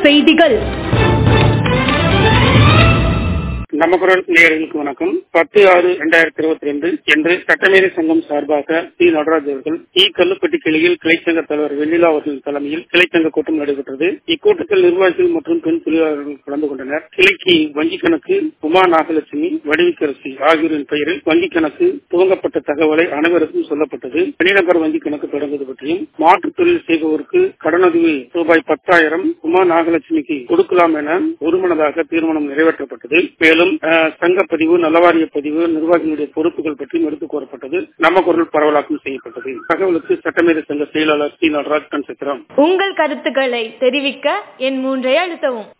செய்திகள் நம்ம குரல் நேயர்களுக்கு வணக்கம் பத்து ஆறு இரண்டாயிரத்தி இருபத்தி ரெண்டு என்று சட்டமேதை சங்கம் சார்பாக சி நடராஜ் அவர்கள் இ கல்லுப்பட்டி கிளையில் கிளைச்சங்க தலைவர் வெண்ணிலா அவர்களின் தலைமையில் கிளைச்சங்க கூட்டம் நடைபெற்றது இக்கூட்டத்தில் நிர்வாகிகள் மற்றும் பெண் தொழிலாளர்கள் கலந்து கொண்டனர் கிளைக்கு வங்கி கணக்கு உமா நாகலட்சுமி வடிவிக்கரசி ஆகியோரின் பெயரில் வங்கி கணக்கு துவங்கப்பட்ட தகவலை அனைவருக்கும் சொல்லப்பட்டது தனிநபர் வங்கி கணக்கு தொடங்குவது பற்றியும் மாற்றுத் தொழில் செய்பவருக்கு கடனுதவி ரூபாய் பத்தாயிரம் உமா நாகலட்சுமிக்கு கொடுக்கலாம் என ஒருமனதாக தீர்மானம் நிறைவேற்றப்பட்டது மேலும் அஹ், சங்க பதிவு நலவாரிய பதிவு நிர்வாகிகளுடைய பொறுப்புகள் பற்றியும் எடுத்துக் கூறப்பட்டது நம்ம குரல் பரவலாக்கம் செய்யப்பட்டது தகவலுக்கு சட்டமேத சங்க செயலாளர் சி நடராஜ் கண் சித்திரம் உங்கள் கருத்துக்களை தெரிவிக்க என் மூன்றை அழுத்தவும்